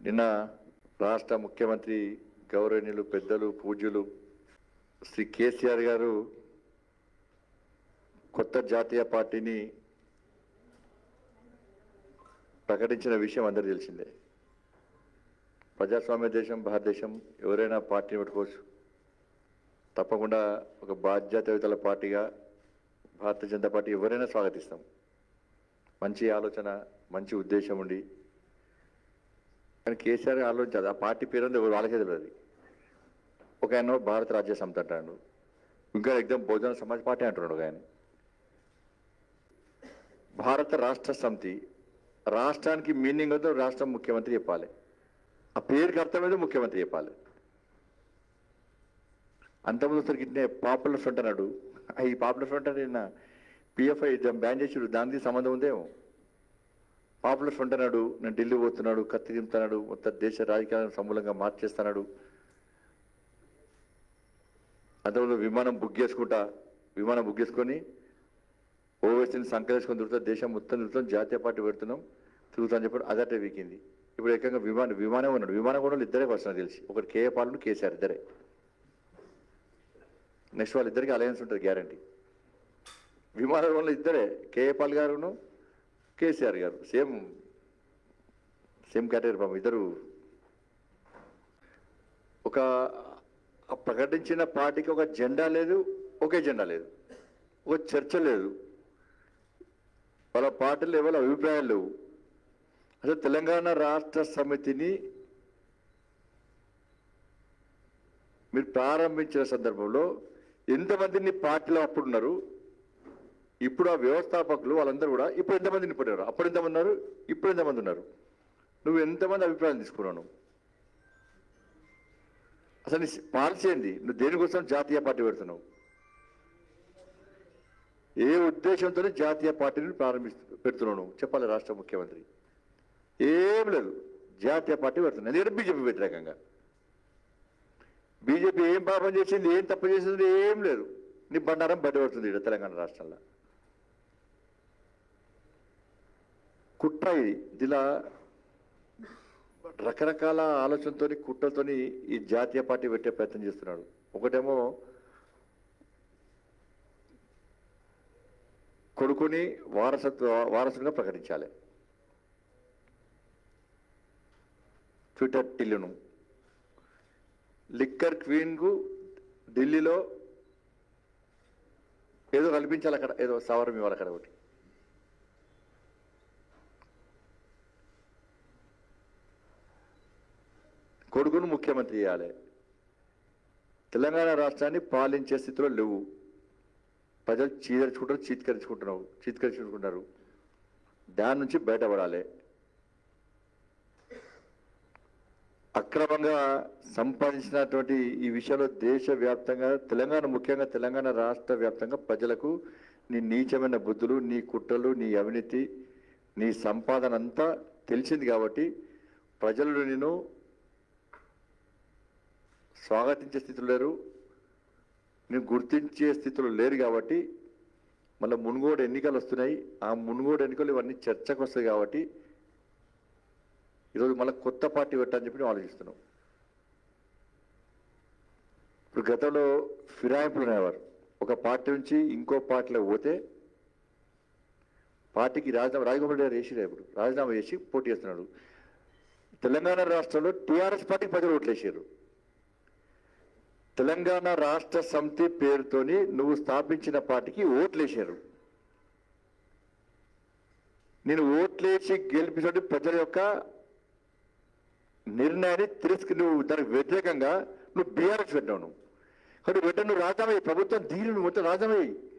నిన్న రాష్ట్ర ముఖ్యమంత్రి గౌరవనీయులు పెద్దలు పూజ్యులు శ్రీ కేసీఆర్ గారు కొత్త జాతీయ పార్టీని ప్రకటించిన విషయం అందరికీ తెలిసిందే ప్రజాస్వామ్య దేశం భారతదేశం ఎవరైనా పార్టీని పెట్టుకోవచ్చు తప్పకుండా ఒక బాధ్యతయుతల పార్టీగా భారతీయ జనతా పార్టీ ఎవరైనా స్వాగతిస్తాం మంచి ఆలోచన మంచి ఉద్దేశం ఉండి కానీ కేసీఆర్ ఆలోచించాలి ఆ పార్టీ పేరు ఉంది ఎవరు వాళ్ళకే తెలియదు ఒక ఆయన భారత రాజ్య సమితి అంటాడు ఇంకా ఎగ్జామ్ బహుజన సమాజ్ పార్టీ అంటున్నాడు ఒక ఆయన భారత రాష్ట్ర సమితి రాష్ట్రానికి మీనింగ్ వద్ద రాష్ట్ర ముఖ్యమంత్రి చెప్పాలి ఆ పేరుకి అర్థమైతే ముఖ్యమంత్రి చెప్పాలి అంతకుముందు అసలు ఇట్నే పాపులర్ ఫ్రంట్ అన్నాడు ఆ ఈ పాపులర్ ఫ్రంట్ అంటే నిన్న పిఎఫ్ఐ బ్యాన్ చేసి దానికి సంబంధం ఉందేమో పాపులర్ ఫ్రంట్ అన్నాడు నేను ఢిల్లీ పోతున్నాడు కత్తి దింపుతున్నాడు మొత్తం దేశ రాజకీయాలను సమూలంగా మార్చేస్తున్నాడు అంతకుముందు విమానం బుక్ చేసుకుంటా విమానం బుక్ చేసుకొని ఓవైసీని సంకలేసుకొని తిరుగుతా దేశం మొత్తం తిరుగుతాం జాతీయ పార్టీ పెడుతున్నాం తిరుగుతా అని చెప్పాడు అదటే వీకింది ఇప్పుడు ఏకంగా విమానం విమానం ఉన్నాడు విమానం కూడా వాళ్ళు ఇద్దరే వస్తున్నారు తెలిసి ఒకటి కేఏ పాలన కేసీఆర్ ఇద్దరే నెక్స్ట్ వాళ్ళిద్దరికి అలయన్స్ ఉంటుంది గ్యారంటీ విమానం వల్ల ఇద్దరే కేఏ పాల్ గారును కేసీఆర్ గారు సేమ్ సేమ్ కేటగిరీ పాపం ఇద్దరు ఒక ఆ ప్రకటించిన పార్టీకి ఒక జెండా లేదు ఒకే జెండా లేదు ఒక చర్చ లేదు వాళ్ళ పార్టీలో ఎవరి అభిప్రాయాలు లేవు అసలు తెలంగాణ రాష్ట్ర సమితిని మీరు ప్రారంభించిన సందర్భంలో ఎంతమందిని పార్టీలో అప్పుడు ఉన్నారు ఇప్పుడు ఆ వ్యవస్థాపకులు వాళ్ళందరూ కూడా ఇప్పుడు ఎంతమంది నింపారు అప్పుడు ఎంతమంది ఉన్నారు ఇప్పుడు ఎంతమంది ఉన్నారు నువ్వు ఎంతమంది అభిప్రాయాలు తీసుకున్నావు అసలు నీ పాలసీ ఏంది నువ్వు దేనికోసం జాతీయ పార్టీ పెడుతున్నావు ఏ ఉద్దేశంతో జాతీయ పార్టీని ప్రారంభిస్తు పెడుతున్నావు నువ్వు చెప్పాలి రాష్ట్ర ముఖ్యమంత్రి ఏం లేదు జాతీయ పార్టీ పెడుతున్నావు ఎందుకంటే బీజేపీ వ్యతిరేకంగా బీజేపీ ఏం పాపం చేసింది ఏం తప్పు చేసింది ఏం లేదు నీ బండారం బయటపడుతుంది ఇక్కడ తెలంగాణ రాష్ట్రంలో కుట్ర ఇది ఇలా రకరకాల ఆలోచనతోని కుట్రతోని ఈ జాతీయ పార్టీ పెట్టే ప్రయత్నం చేస్తున్నాడు ఒకటేమో కొడుకుని వారసత్వ వారసుగా ప్రకటించాలి ట్విట్టర్ టిల్లును లిక్కర్ క్వీన్కు ఢిల్లీలో ఏదో కల్పించాలి అక్కడ ఏదో సవరం ఇవ్వాలి అక్కడ ఒకటి కొడుకును ముఖ్యమంత్రి చేయాలి తెలంగాణ రాష్ట్రాన్ని పాలించే స్థితిలో లేవు ప్రజలు చీదరించుకుంటారు చీత్కరించుకుంటున్నారు చీత్కరించుకుంటున్నారు దాని నుంచి బయటపడాలి అక్రమంగా సంపాదించినటువంటి ఈ విషయంలో దేశవ్యాప్తంగా తెలంగాణ ముఖ్యంగా తెలంగాణ రాష్ట్ర వ్యాప్తంగా ప్రజలకు నీ నీచమైన బుద్ధులు నీ కుట్రలు నీ అవినీతి నీ సంపాదన అంతా తెలిసింది కాబట్టి ప్రజలు నేను స్వాగతించే స్థితిలో లేరు నేను గుర్తించే స్థితిలో లేరు కాబట్టి మళ్ళీ మునుగోడు ఎన్నికలు వస్తున్నాయి ఆ మునుగోడు ఎన్నికలు ఇవన్నీ చర్చకు వస్తాయి కాబట్టి ఈరోజు మళ్ళీ కొత్త పార్టీ పెట్టని చెప్పి మేము ఆలోచిస్తున్నాం ఇప్పుడు గతంలో ఫిరాయింపులు అనేవారు ఒక పార్టీ నుంచి ఇంకో పార్టీలో పోతే పార్టీకి రాజీనామా రాజగోపాల్ రెడ్డి గారు వేసిరే ఇప్పుడు రాజీనామా చేసి పోటీ చేస్తున్నాడు తెలంగాణ రాష్ట్రంలో టీఆర్ఎస్ పార్టీకి ప్రజలు ఓట్లేసారు తెలంగాణ రాష్ట్ర సమితి పేరుతోని నువ్వు స్థాపించిన పార్టీకి ఓట్లేశారు నేను ఓట్లేసి గెలిపించే ప్రజల యొక్క నిర్ణయాన్ని తిరస్కరి నువ్వు దానికి వ్యతిరేకంగా నువ్వు బీఆర్ఎస్ పెట్టావు నువ్వు కాబట్టి వెంటనే నువ్వు రాజామయ్యి ప్రభుత్వం దీని నువ్వు మొత్తం రాజామయ్యి